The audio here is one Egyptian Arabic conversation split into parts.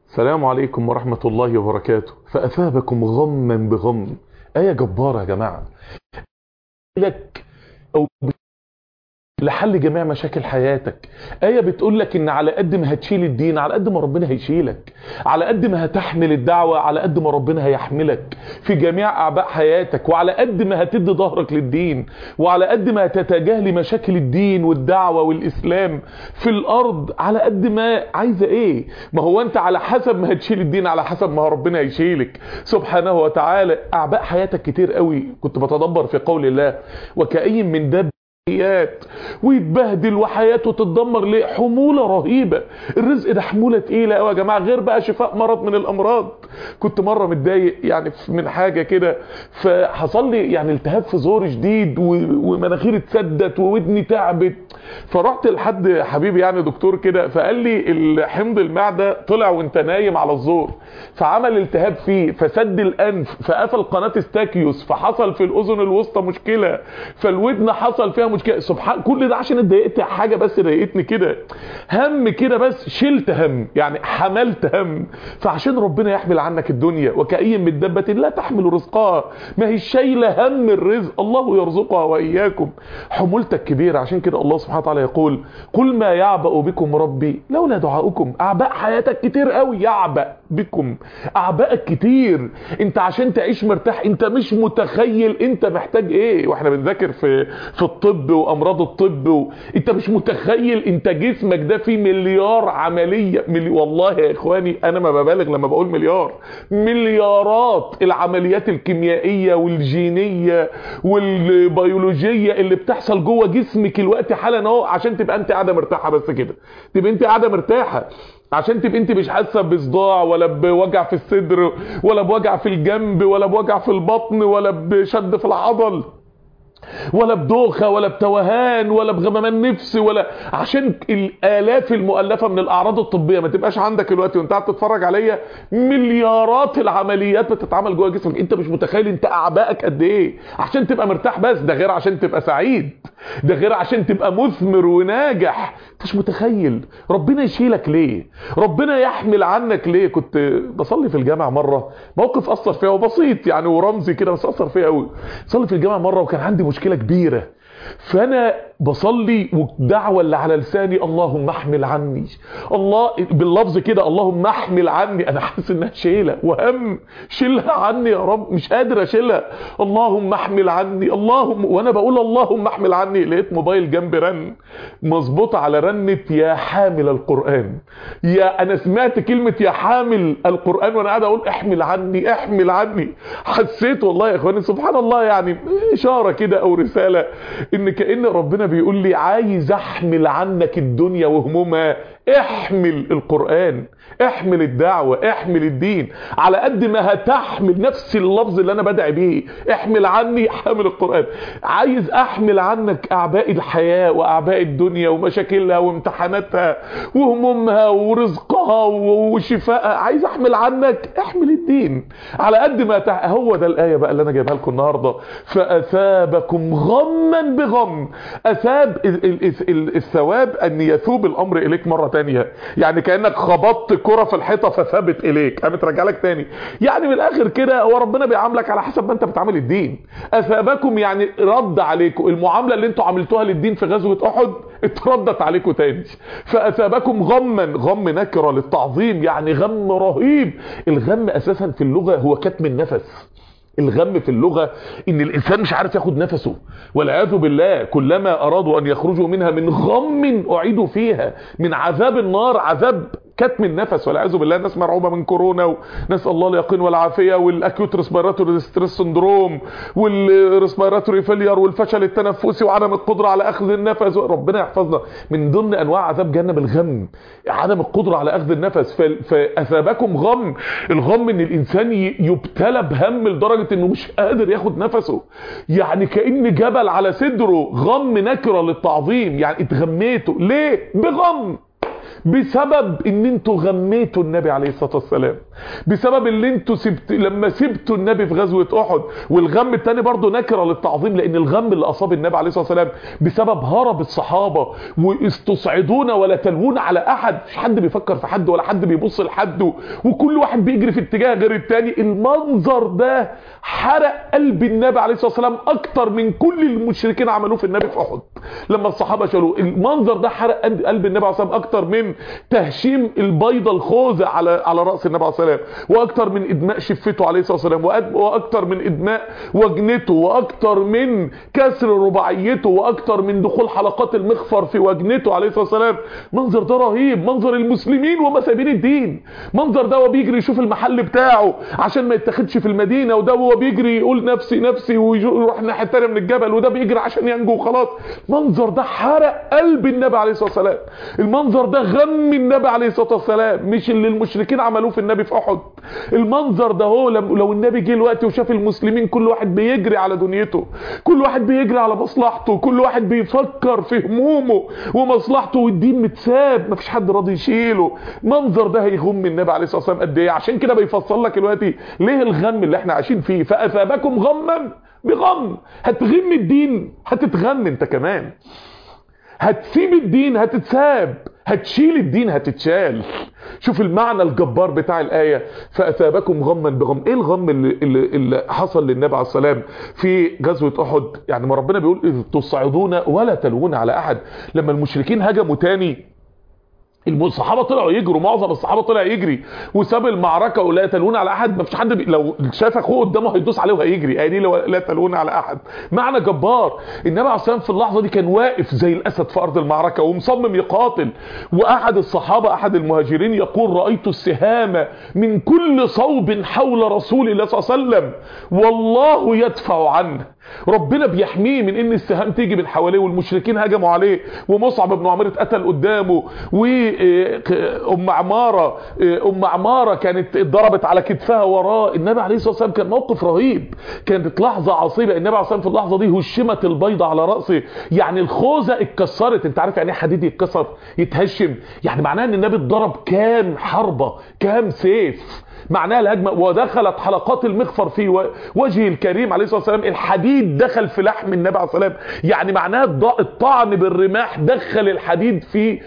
السلام عليكم ورحمة الله وبركاته فأثابكم غما بغم آية جبارة يا جماعة لك أو لحل جميع مشاكل حياتك آية بتقول لك إن على قد ما هتشيل الدين على قد ما ربنا هيشيلك على قد ما هتحمل الدعوة على قد ما ربنا هيحملك في جميع أعباء حياتك وعلى قد ما هتدي ظهرك للدين وعلى قد ما هتتجاهل مشاكل الدين والدعوة والإسلام في الأرض على قد ما عايزة إيه ما هو أنت على حسب ما هتشيل الدين على حسب ما ربنا هيشيلك سبحانه وتعالى أعباء حياتك كتير قوي كنت بتدبر في قول الله وكأي من دب ويتبهدل وحياته تتدمر ليه حمولة رهيبة الرزق ده حمولة تقيلة قوي يا جماعة غير بقى شفاء مرض من الامراض كنت مرة متضايق يعني من حاجة كده فحصل لي يعني التهاب في زوري شديد ومناخيري اتسدت وودني تعبت فرحت لحد حبيبي يعني دكتور كده فقال لي حمض المعدة طلع وانت نايم على الزور فعمل التهاب فيه فسد الانف فقفل قناة استاكيوس فحصل في الاذن الوسطى مشكلة فالودن حصل فيها مشكلة سبحان كل ده عشان اتضايقت حاجة بس ضايقتني كده هم كده بس شلت هم يعني حملت هم فعشان ربنا يحمل عنك الدنيا وكأي من دبة لا تحمل رزقها ما هي شايلة هم الرزق الله يرزقها وإياكم حمولتك كبيرة عشان كده الله سبحانه وتعالى يقول قل ما يعبأ بكم ربي لولا دعاؤكم أعباء حياتك كتير قوي يعبأ بكم أعبائك كتير انت عشان تعيش مرتاح انت مش متخيل انت محتاج ايه واحنا بنذاكر في في الطب وامراض الطب و... انت مش متخيل انت جسمك ده فيه مليار عملية ملي... والله يا اخواني انا ما ببالغ لما بقول مليار مليارات العمليات الكيميائية والجينية والبيولوجية اللي بتحصل جوه جسمك الوقت حالا اهو عشان تبقى انت قاعدة مرتاحة بس كده تبقى انت قاعدة مرتاحة عشان تبقى انت مش حاسه بصداع ولا بوجع في الصدر ولا بوجع في الجنب ولا بوجع في البطن ولا بشد في العضل ولا بدوخه ولا بتوهان ولا بغممان نفس ولا عشان الالاف المؤلفه من الاعراض الطبيه ما تبقاش عندك الوقت وانت قاعد تتفرج عليا مليارات العمليات بتتعمل جوه جسمك انت مش متخيل انت اعبائك قد ايه عشان تبقى مرتاح بس ده غير عشان تبقى سعيد ده غير عشان تبقى مثمر وناجح انت مش متخيل ربنا يشيلك ليه ربنا يحمل عنك ليه كنت بصلي في الجامع مره موقف اثر فيا وبسيط يعني ورمزي كده بس اثر فيا قوي بصلي في الجامع مره وكان عندي مشكله كبيره فانا بصلي والدعوه اللي على لساني اللهم احمل عني الله باللفظ كده اللهم احمل عني انا حاسس انها شيله وهم شيلها عني يا رب مش قادر اشيلها اللهم احمل عني اللهم وانا بقول اللهم احمل عني لقيت موبايل جنبي رن مظبوط على رنه يا حامل القران يا انا سمعت كلمه يا حامل القران وانا قاعد اقول احمل عني احمل عني حسيت والله يا اخواني سبحان الله يعني اشاره كده او رساله ان كأن ربنا بيقول لي عايز احمل عنك الدنيا وهمومها احمل القرآن احمل الدعوة احمل الدين على قد ما هتحمل نفس اللفظ اللي انا بدعي بيه احمل عني حامل القرآن عايز احمل عنك اعباء الحياة واعباء الدنيا ومشاكلها وامتحاناتها وهمومها ورزقها وشفائها عايز احمل عنك احمل الدين على قد ما تح... هو ده الآية بقى اللي انا جايبها لكم النهاردة فأثابكم غما بغم أثاب الثواب ان يثوب الامر اليك مرة تانية يعني كأنك خبطت كرة في الحيطة فثبت اليك قامت راجع لك تاني يعني من الاخر كده هو ربنا بيعاملك على حسب ما انت بتعامل الدين اثابكم يعني رد عليكم المعاملة اللي انتوا عملتوها للدين في غزوة احد اتردت عليكم تاني فاثابكم غما غم نكرة للتعظيم يعني غم رهيب الغم اساسا في اللغة هو كتم النفس الغم في اللغة ان الانسان مش عارف ياخد نفسه والعياذ بالله كلما ارادوا ان يخرجوا منها من غم اعيدوا فيها من عذاب النار عذاب كتم النفس والعياذ بالله الناس مرعوبه من كورونا ونسال الله اليقين والعافيه والاكيوت ريسبيراتوري ستريس سندروم والريسبيراتوري فيلير والفشل التنفسي وعدم القدره على اخذ النفس ربنا يحفظنا من ضمن انواع عذاب جهنم الغم عدم القدره على اخذ النفس فاثابكم غم الغم ان الانسان يبتلى بهم لدرجه انه مش قادر ياخد نفسه يعني كان جبل على صدره غم نكره للتعظيم يعني اتغميته ليه بغم بسبب ان انتوا غميتوا النبي عليه الصلاه والسلام بسبب اللي انتوا سبت لما سبتوا النبي في غزوه احد والغم الثاني برضه نكره للتعظيم لان الغم اللي اصاب النبي عليه الصلاه والسلام بسبب هرب الصحابه واستصعدون ولا تلوون على احد مش حد بيفكر في حد ولا حد بيبص لحد وكل واحد بيجري في اتجاه غير الثاني المنظر ده حرق قلب النبي عليه الصلاه والسلام اكتر من كل المشركين عملوه في النبي في احد لما الصحابه شالوه المنظر ده حرق قلب النبي عليه الصلاه والسلام اكتر من تهشيم البيضه الخوذه على على راس النبي عليه الصلاه والسلام واكتر من ادماء شفته عليه الصلاه والسلام واكتر من ادماء وجنته واكتر من كسر رباعيته واكتر من دخول حلقات المخفر في وجنته عليه الصلاه والسلام منظر ده رهيب منظر المسلمين وهم سايبين الدين منظر ده وهو بيجري يشوف المحل بتاعه عشان ما يتاخدش في المدينه وده وهو بيجري يقول نفسي نفسي ويروح الناحيه الثانيه من الجبل وده بيجري عشان ينجو وخلاص المنظر ده حرق قلب النبي عليه الصلاه والسلام المنظر ده غم النبي عليه الصلاه والسلام مش اللي المشركين عملوه في النبي في احد المنظر ده هو لو النبي جه الوقت وشاف المسلمين كل واحد بيجري على دنيته كل واحد بيجري على مصلحته كل واحد بيفكر في همومه ومصلحته والدين متساب مفيش حد راضي يشيله المنظر ده هيغم النبي عليه الصلاه والسلام قد ايه عشان كده بيفصل لك دلوقتي ليه الغم اللي احنا عايشين فيه فاثابكم غما بغم هتغم الدين هتتغم انت كمان هتسيب الدين هتتساب هتشيل الدين هتتشال شوف المعنى الجبار بتاع الآية فأثابكم غما بغم ايه الغم اللي, اللي, اللي حصل للنبي عليه السلام في غزوة أحد يعني ما ربنا بيقول إذ تصعدون ولا تلوون على أحد لما المشركين هجموا تاني الصحابه طلعوا يجروا معظم الصحابه طلع يجري وساب المعركه ولا يتلون على احد ما فيش حد بي... لو شاف اخوه قدامه هيدوس عليه وهيجري هي دي لا يتلون على احد معنى جبار النبي عليه الصلاه في اللحظه دي كان واقف زي الاسد في ارض المعركه ومصمم يقاتل واحد الصحابه احد المهاجرين يقول رايت السهام من كل صوب حول رسول الله صلى الله عليه وسلم والله يدفع عنه ربنا بيحميه من ان السهام تيجي من حواليه والمشركين هجموا عليه ومصعب بن عمير اتقتل قدامه وام عماره ام عماره كانت اتضربت على كتفها وراه النبي عليه الصلاه والسلام كان موقف رهيب كانت لحظه عصيبه النبي عليه الصلاه والسلام في اللحظه دي هشمت البيضه على راسه يعني الخوذه اتكسرت انت عارف يعني ايه حديد يتكسر يتهشم يعني معناه ان النبي اتضرب كام حربه كام سيف معناها الهجمة ودخلت حلقات المغفر في وجه الكريم عليه الصلاة والسلام الحديد دخل في لحم النبي عليه الصلاة والسلام يعني معناها الطعن بالرماح دخل الحديد في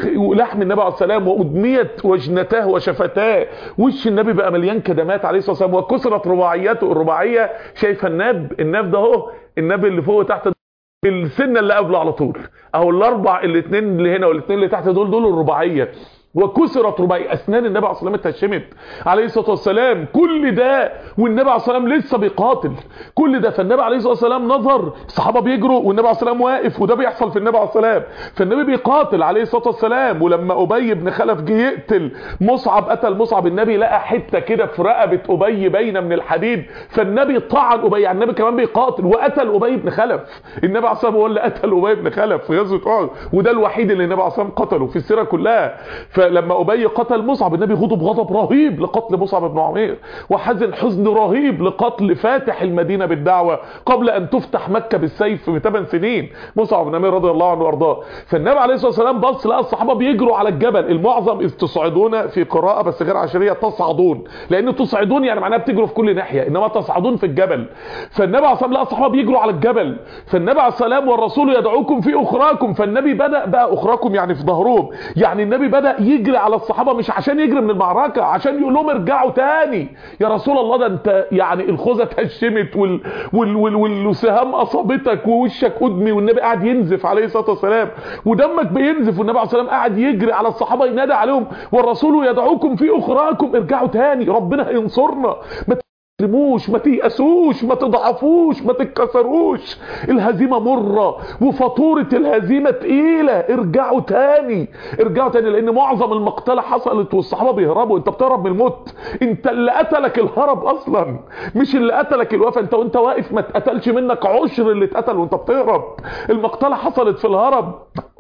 لحم النبي عليه الصلاة والسلام وأدميت وجنتاه وشفتاه وش النبي بقى مليان كدمات عليه الصلاة والسلام وكسرت رباعياته الرباعية شايفة الناب الناب ده اهو الناب اللي فوق وتحت السنة اللي قبله على طول اهو الاربع الاثنين اللي هنا والاثنين اللي تحت دول دول الرباعية وكسرت رباعي اسنان النبي عليه الصلاه والسلام اتهشمت عليه الصلاه والسلام كل ده والنبي عليه الصلاه والسلام لسه بيقاتل كل ده فالنبي عليه الصلاه والسلام نظر الصحابه بيجروا والنبي عليه الصلاه والسلام واقف وده بيحصل في النبي عليه الصلاه والسلام فالنبي بيقاتل عليه الصلاه والسلام ولما ابي بن خلف جه يقتل مصعب قتل مصعب النبي لقى حته كده في رقبه ابي باينه من الحديد فالنبي طعن ابي يعني النبي كمان بيقاتل وقتل ابي بن خلف النبي عليه الصلاه والسلام هو اللي قتل ابي بن خلف في غزوه احد وده الوحيد اللي النبي عليه الصلاه والسلام قتله في السيره كلها فلما ابي قتل مصعب النبي غضب غضب رهيب لقتل مصعب بن عمير وحزن حزن رهيب لقتل فاتح المدينه بالدعوه قبل ان تفتح مكه بالسيف في 8 سنين مصعب بن عمير رضي الله عنه وارضاه فالنبي عليه الصلاه والسلام بص لقى الصحابه بيجروا على الجبل المعظم اذ تصعدون في قراءه بس غير عشريه تصعدون لان تصعدون يعني معناها بتجروا في كل ناحيه انما تصعدون في الجبل فالنبي عليه الصلاه والسلام لقى الصحابه بيجروا على الجبل فالنبي عليه الصلاه والسلام والرسول يدعوكم في اخراكم فالنبي بدا بقى اخراكم يعني في ظهرهم يعني النبي بدا يجري على الصحابه مش عشان يجري من المعركه عشان يقول لهم ارجعوا تاني يا رسول الله ده انت يعني الخوذه اتهشمت وال وال وال والسهام اصابتك ووشك ادمي والنبي قاعد ينزف عليه الصلاه والسلام ودمك بينزف والنبي عليه الصلاه والسلام قاعد يجري على الصحابه ينادي عليهم والرسول يدعوكم في اخراكم ارجعوا تاني ربنا هينصرنا ما تسلموش ما تيأسوش ما تضعفوش ما تتكسروش الهزيمة مرة وفاتورة الهزيمة تقيلة ارجعوا تاني ارجعوا تاني لان معظم المقتلة حصلت والصحابة بيهربوا انت بتهرب من الموت انت اللي قتلك الهرب اصلا مش اللي قتلك الوفاة انت وانت واقف ما اتقتلش منك عشر اللي اتقتل وانت بتهرب المقتلة حصلت في الهرب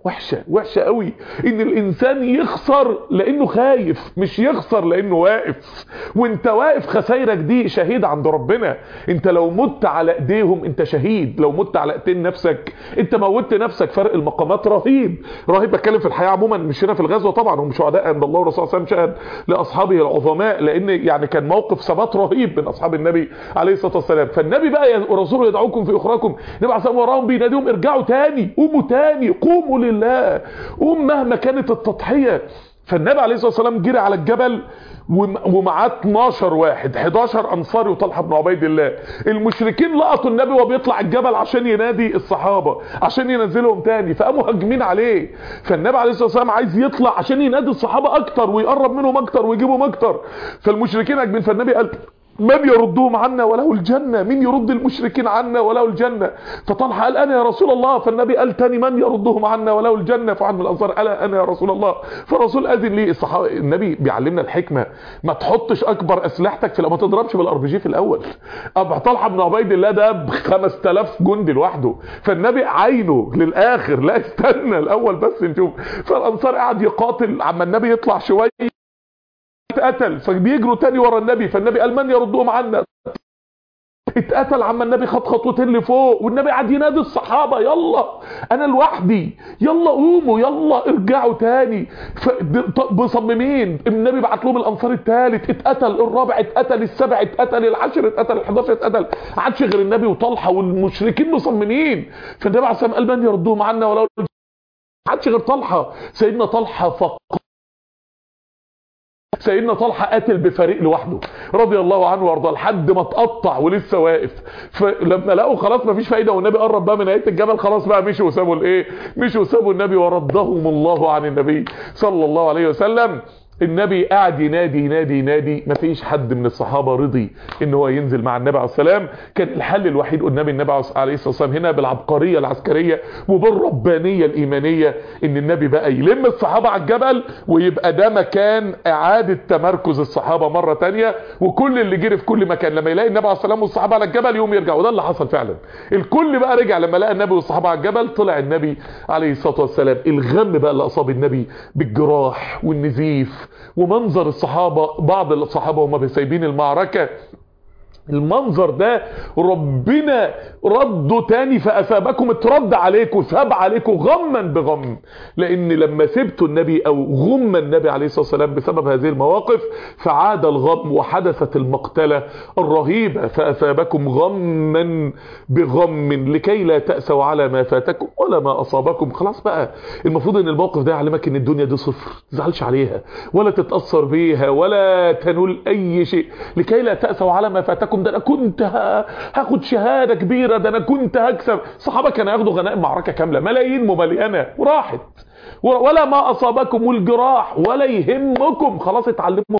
وحشة وحشة قوي ان الانسان يخسر لانه خايف مش يخسر لانه واقف وانت واقف خسايرك دي شهيد عند ربنا انت لو مت على ايديهم انت شهيد لو مت على ايدين نفسك انت موتت نفسك فرق المقامات رهيب رهيب بتكلم في الحياة عموما مش هنا في الغزوة طبعا هم شهداء عند الله والرسول صلى الله عليه وسلم شهد لاصحابه العظماء لان يعني كان موقف ثبات رهيب من اصحاب النبي عليه الصلاة والسلام فالنبي بقى ورسوله يدعوكم في اخراكم النبي عليه الصلاة والسلام وراهم بيناديهم ارجعوا تاني قوموا تاني قوموا لله قوم مهما كانت التضحية فالنبي عليه الصلاة والسلام جري على الجبل ومعاه 12 واحد 11 انصاري وطلحه بن عبيد الله المشركين لقطوا النبي وهو بيطلع الجبل عشان ينادي الصحابه عشان ينزلهم تاني فقاموا هاجمين عليه فالنبي عليه الصلاه والسلام عايز يطلع عشان ينادي الصحابه اكتر ويقرب منهم اكتر ويجيبهم اكتر فالمشركين هاجمين فالنبي قال من يردهم عنا وله الجنة مين يرد المشركين عنا وله الجنة فطلحة قال أنا يا رسول الله فالنبي قال تاني من يردهم عنا وله الجنة فعن من الأنصار قال أنا يا رسول الله فالرسول أذن لي الصحابة النبي بيعلمنا الحكمة ما تحطش أكبر أسلحتك في ما تضربش بالار بي جي في الأول أبو طلحة بن عبيد الله ده ب 5000 جندي لوحده فالنبي عينه للآخر لا استنى الأول بس نشوف فالأنصار قاعد يقاتل عما النبي يطلع شوية اتقتل فبيجروا تاني ورا النبي فالنبي قال من يردهم عنا اتقتل عما النبي خد خطوتين لفوق والنبي قعد ينادي الصحابه يلا انا لوحدي يلا قوموا يلا ارجعوا تاني مصممين النبي بعت لهم الانصار الثالث اتقتل الرابع اتقتل السابع اتقتل العاشر اتقتل ال11 اتقتل عادش غير النبي وطلحه والمشركين مصممين فالنبي عليه الصلاه والسلام قال من يردهم عنا ولا عادش غير طلحه سيدنا طلحه فقط سيدنا طلحه قاتل بفريق لوحده رضي الله عنه وارضاه لحد ما اتقطع ولسه واقف فلما لقوا خلاص مفيش فايده والنبي قرب بقى من نهايه الجبل خلاص بقى مشوا وسابوا الايه مشوا وسابوا النبي وردهم الله عن النبي صلى الله عليه وسلم النبي قاعد ينادي ينادي ينادي ما فيش حد من الصحابة رضي ان هو ينزل مع النبي عليه السلام كان الحل الوحيد قدام النبي عليه الصلاة والسلام هنا بالعبقرية العسكرية وبالربانية الإيمانية ان النبي بقى يلم الصحابة على الجبل ويبقى ده مكان اعادة تمركز الصحابة مرة تانية وكل اللي جري في كل مكان لما يلاقي النبي عليه الصلاة والسلام والصحابة على الجبل يوم يرجع وده اللي حصل فعلا الكل بقى رجع لما لقى النبي والصحابة على الجبل طلع النبي عليه الصلاة والسلام الغم بقى اللي اصاب النبي بالجراح والنزيف ومنظر الصحابة بعض الصحابة وهم سايبين المعركة المنظر ده ربنا رده تاني فأثابكم اترد عليكم ثاب عليكم غما بغم لأن لما سبتوا النبي أو غم النبي عليه الصلاة والسلام بسبب هذه المواقف فعاد الغم وحدثت المقتلة الرهيبة فأثابكم غما بغم لكي لا تأسوا على ما فاتكم ولا ما أصابكم خلاص بقى المفروض ان الموقف ده يعلمك ان الدنيا دي صفر تزعلش عليها ولا تتأثر بيها ولا تنول أي شيء لكي لا تأسوا على ما فاتكم ده انا كنت هاخد شهادة كبيرة ده انا كنت هكسب صحابة كانوا ياخدوا غنائم معركة كاملة ملايين ممليانة وراحت ولا ما اصابكم الجراح ولا يهمكم خلاص اتعلموا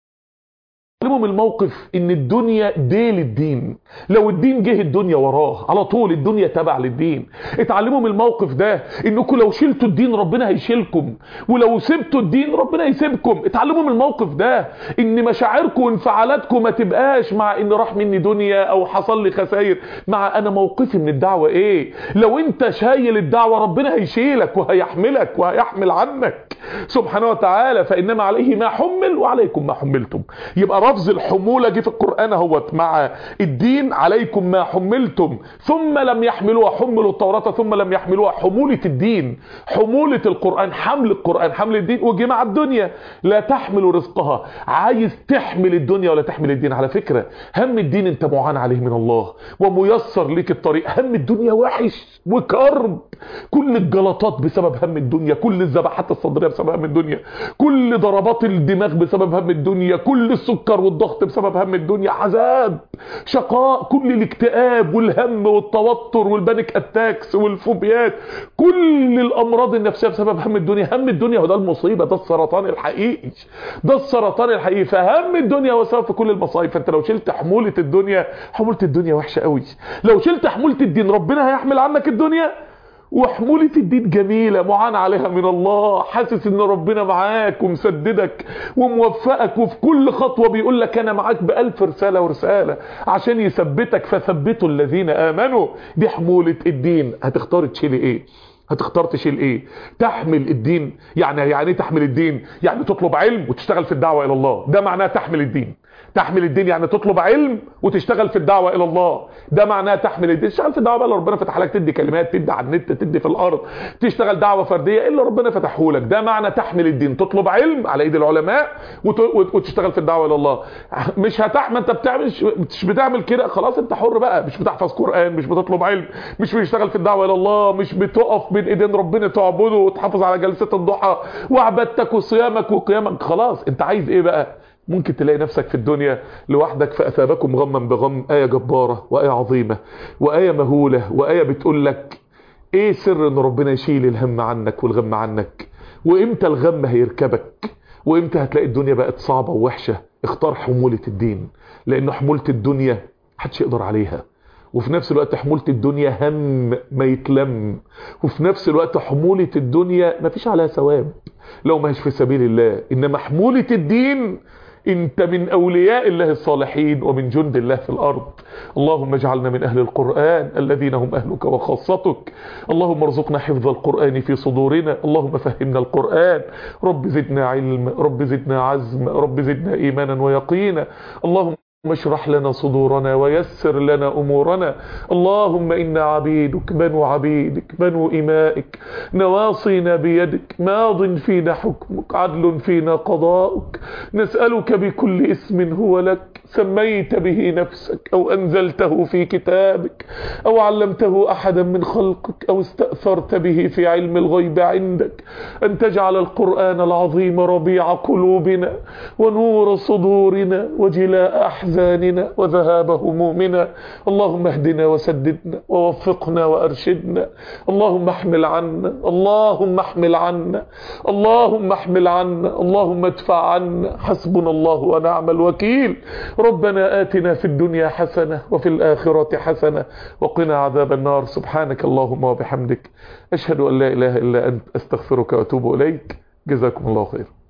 علمهم الموقف ان الدنيا دي للدين لو الدين جه الدنيا وراه على طول الدنيا تبع للدين اتعلموا من الموقف ده انكم لو شلتوا الدين ربنا هيشيلكم ولو سبتوا الدين ربنا يسيبكم اتعلموا من الموقف ده ان مشاعركم وانفعالاتكم ما تبقاش مع ان راح مني دنيا او حصل لي خسائر مع انا موقفي من الدعوة ايه لو انت شايل الدعوة ربنا هيشيلك وهيحملك وهيحمل عنك سبحانه وتعالى فانما عليه ما حمل وعليكم ما حملتم يبقى لفظ الحمولة جه في القرآن اهوت مع الدين عليكم ما حملتم ثم لم يحملوها حملوا التوراة ثم لم يحملوها حمولة الدين حمولة القرآن حمل القرآن حمل الدين وجه مع الدنيا لا تحمل رزقها عايز تحمل الدنيا ولا تحمل الدين على فكرة هم الدين انت معان عليه من الله وميسر ليك الطريق هم الدنيا وحش وكرب كل الجلطات بسبب هم الدنيا كل الذبحات الصدرية بسبب هم الدنيا كل ضربات الدماغ بسبب هم الدنيا كل السكر والضغط بسبب هم الدنيا عذاب شقاء كل الاكتئاب والهم والتوتر والبانيك اتاكس والفوبيات كل الامراض النفسيه بسبب هم الدنيا هم الدنيا هو ده المصيبه ده السرطان الحقيقي ده السرطان الحقيقي فهم الدنيا هو سبب في كل المصايب فانت لو شلت حموله الدنيا حموله الدنيا وحشه قوي لو شلت حموله الدين ربنا هيحمل عنك الدنيا وحمولة الدين جميلة معان عليها من الله حاسس ان ربنا معاك ومسددك وموفقك وفي كل خطوة بيقول لك انا معاك بألف رسالة ورسالة عشان يثبتك فثبتوا الذين امنوا دي حمولة الدين هتختار تشيلي ايه هتختار تشيل ايه تحمل الدين يعني يعني ايه تحمل الدين يعني تطلب علم وتشتغل في الدعوه الى الله ده معناه تحمل الدين تحمل الدين يعني تطلب علم وتشتغل في الدعوه الى الله ده معناه تحمل الدين تشتغل في الدعوه بقى اللي ربنا فتح لك تدي كلمات تدي على النت تدي في الارض تشتغل دعوه فرديه اللي ربنا فتحه لك ده معنى تحمل الدين تطلب علم على ايد العلماء وت... وتشتغل في الدعوه الى الله مش هتحمل انت بتعمل مش بتعمل كده خلاص انت حر بقى مش بتحفظ قران مش بتطلب علم مش بتشتغل في الدعوه الى الله مش بتقف بين ايدين ربنا تعبده وتحافظ على جلسات الضحى وعبادتك وصيامك وقيامك خلاص انت عايز ايه بقى ممكن تلاقي نفسك في الدنيا لوحدك فأثابكم غما بغم آية جبارة وآية عظيمة وآية مهولة وآية بتقول لك ايه سر ان ربنا يشيل الهم عنك والغم عنك وامتى الغم هيركبك وامتى هتلاقي الدنيا بقت صعبة ووحشة اختار حمولة الدين لان حمولة الدنيا محدش يقدر عليها وفي نفس الوقت حمولة الدنيا هم ما يتلم وفي نفس الوقت حمولة الدنيا ما فيش عليها ثواب لو ما هيش في سبيل الله انما حمولة الدين انت من اولياء الله الصالحين ومن جند الله في الارض اللهم اجعلنا من اهل القرآن الذين هم اهلك وخاصتك اللهم ارزقنا حفظ القرآن في صدورنا اللهم فهمنا القرآن رب زدنا علم رب زدنا عزم رب زدنا ايمانا ويقينا اللهم اشرح لنا صدورنا ويسر لنا أمورنا اللهم إنا عبيدك بنو عبيدك بنو إمائك نواصينا بيدك ماض فينا حكمك عدل فينا قضاؤك نسألك بكل اسم هو لك سميت به نفسك أو أنزلته في كتابك أو علمته أحدا من خلقك أو استأثرت به في علم الغيب عندك أن تجعل القرآن العظيم ربيع قلوبنا ونور صدورنا وجلاء أحزاننا وذهاب همومنا اللهم اهدنا وسددنا ووفقنا وأرشدنا اللهم احمل عنا اللهم احمل عنا اللهم احمل عنا اللهم ادفع عنا حسبنا الله ونعم الوكيل ربنا آتنا في الدنيا حسنة وفي الآخرة حسنة وقنا عذاب النار سبحانك اللهم وبحمدك أشهد أن لا إله إلا أنت أستغفرك وأتوب إليك جزاكم الله خير